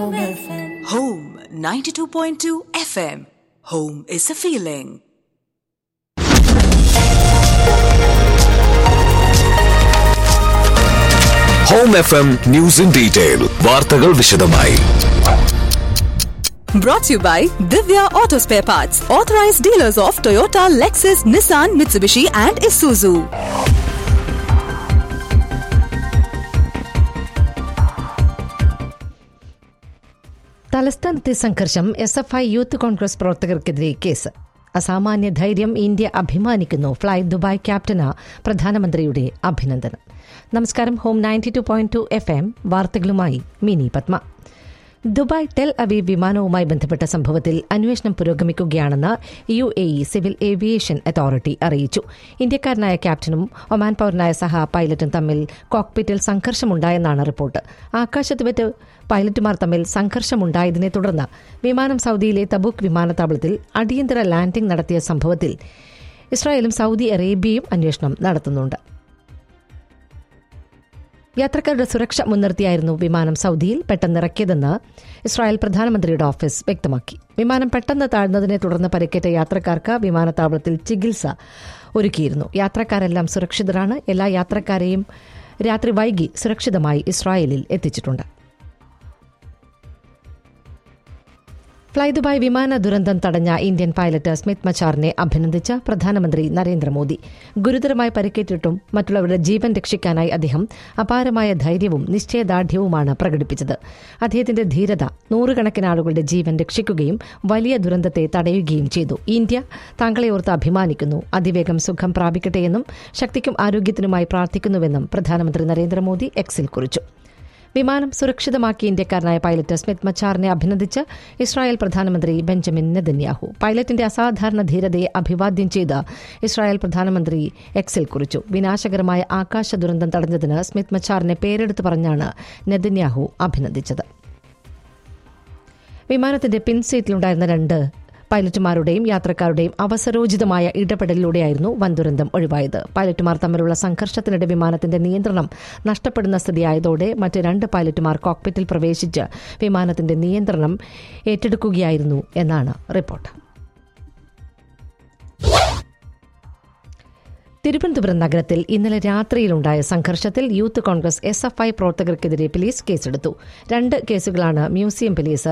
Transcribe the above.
Home 92.2 FM. Home is a feeling. Home F M news in detail വാർത്തകൾ വിശദമായി Brought to you by Divya Auto Spare Parts, authorized dealers of Toyota, Lexus, Nissan, Mitsubishi, and Isuzu. തലസ്ഥാനത്തെ സംഘർഷം S F I youth Congress പ്രവർത്തകർക്കെതിരെ case അസാമാന്യ ധൈര്യം India അഭിമാനിക്കുന്നു fly Dubai captain പ്രധാനമന്ത്രിയുടെ അഭിനന്ദനം നമസ്കാരം home ninety two point two F M വാർത്തകളുമായി Mini Padma Dubai Tel Aviv വിമാനവുമായി ബന്ധപ്പെട്ട സംഭവത്തിൽ അന്വേഷണം പുരോഗമിക്കുകയാണെന്ന് U A E civil aviation authority അറിയിച്ചു ഇന്ത്യക്കാരനായ ക്യാപ്റ്റനും ഒമാൻ പൌരനായ സഹ പൈലറ്റും തമ്മിൽ കോക്പിറ്റിൽ സംഘർഷമുണ്ടായെന്നാണ് റിപ്പോർട്ട് ആകാശത്ത് വെച്ച് പൈലറ്റുമാർ തമ്മിൽ സംഘർഷമുണ്ടായതിനെ തുടർന്ന് വിമാനം സൌദിയിലെ തബൂക്ക് വിമാനത്താവളത്തിൽ അടിയന്തര ലാൻഡിംഗ് നടത്തിയ സംഭവത്തിൽ ഇസ്രായേലും സൌദി അറേബ്യയും അന്വേഷണം നടത്തുന്നുണ്ട് യാത്രക്കാരുടെ സുരക്ഷ മുൻനിർത്തിയായിരുന്നു വിമാനം സൌദിയിൽ പെട്ടെന്നിറക്കിയതെന്ന് ഇസ്രായേൽ പ്രധാനമന്ത്രിയുടെ ഓഫീസ് വ്യക്തമാക്കി വിമാനം പെട്ടെന്ന് താഴ്ന്നതിനെ തുടർന്ന് പരിക്കേറ്റ യാത്രക്കാർക്ക് വിമാനത്താവളത്തിൽ ചികിത്സ ഒരുക്കിയിരുന്നു യാത്രക്കാരെല്ലാം സുരക്ഷിതരാണ് എല്ലാ യാത്രക്കാരെയും രാത്രി വൈകി സുരക്ഷിതമായി ഇസ്രായേലിൽ എത്തിച്ചിട്ടുണ്ട് ഫ്ലൈ ദുബായ് വിമാന ദുരന്തം തടഞ്ഞ ഇന്ത്യൻ പൈലറ്റ് സ്മിത് മച്ചാറിനെ അഭിനന്ദിച്ച പ്രധാനമന്ത്രി നരേന്ദ്രമോദി ഗുരുതരമായി പരിക്കേറ്റിട്ടും മറ്റുള്ളവരുടെ ജീവൻ രക്ഷിക്കാനായി അദ്ദേഹം അപാരമായ ധൈര്യവും നിശ്ചയദാർഢ്യവുമാണ് പ്രകടിപ്പിച്ചത് അദ്ദേഹത്തിന്റെ ധീരത നൂറുകണക്കിന് ആളുകളുടെ ജീവൻ രക്ഷിക്കുകയും വലിയ ദുരന്തത്തെ തടയുകയും ചെയ്തു ഇന്ത്യ താങ്കളെ ഓർത്ത് അഭിമാനിക്കുന്നു അതിവേഗം സുഖം പ്രാപിക്കട്ടെയെന്നും ശക്തിക്കും ആരോഗ്യത്തിനുമായി പ്രാർത്ഥിക്കുന്നുവെന്നും പ്രധാനമന്ത്രി നരേന്ദ്രമോദി എക്സിൽ കുറിച്ചു വിമാനം സുരക്ഷിതമാക്കിയ ഇന്ത്യക്കാരനായ പൈലറ്റ് സ്മിത് മച്ചാറിനെ അഭിനന്ദിച്ച് ഇസ്രായേൽ പ്രധാനമന്ത്രി ബെഞ്ചമിൻ നെതന്യാഹു പൈലറ്റിന്റെ അസാധാരണ ധീരതയെ അഭിവാദ്യം ചെയ്ത് ഇസ്രായേൽ പ്രധാനമന്ത്രി എക്സിൽ കുറിച്ചു വിനാശകരമായ ആകാശ ദുരന്തം തടഞ്ഞതിന് സ്മിത് മച്ചാറിനെ പേരെടുത്തു പറഞ്ഞാണ് നെതന്യാഹു അഭിനന്ദിച്ചത് വിമാനത്തിന്റെ പിൻസീറ്റിലുണ്ടായിരുന്ന രണ്ട് പൈലറ്റുമാരുടെയും യാത്രക്കാരുടെയും അവസരോചിതമായ ഇടപെടലിലൂടെയായിരുന്നു വൻ ദുരന്തം ഒഴിവായത് പൈലറ്റുമാർ തമ്മിലുള്ള സംഘർഷത്തിനിടെ വിമാനത്തിന്റെ നിയന്ത്രണം നഷ്ടപ്പെടുന്ന സ്ഥിതിയായതോടെ മറ്റ് രണ്ട് പൈലറ്റുമാർ കോക്പിറ്റിൽ പ്രവേശിച്ച് വിമാനത്തിന്റെ നിയന്ത്രണം ഏറ്റെടുക്കുകയായിരുന്നു എന്നാണ് റിപ്പോർട്ട് തിരുവനന്തപുരം നഗരത്തിൽ ഇന്നലെ രാത്രിയിലുണ്ടായ സംഘർഷത്തിൽ youth Congress S F I പ്രവർത്തകർക്കെതിരെ പോലീസ് കേസെടുത്തു രണ്ട് കേസുകളാണ് മ്യൂസിയം പോലീസ്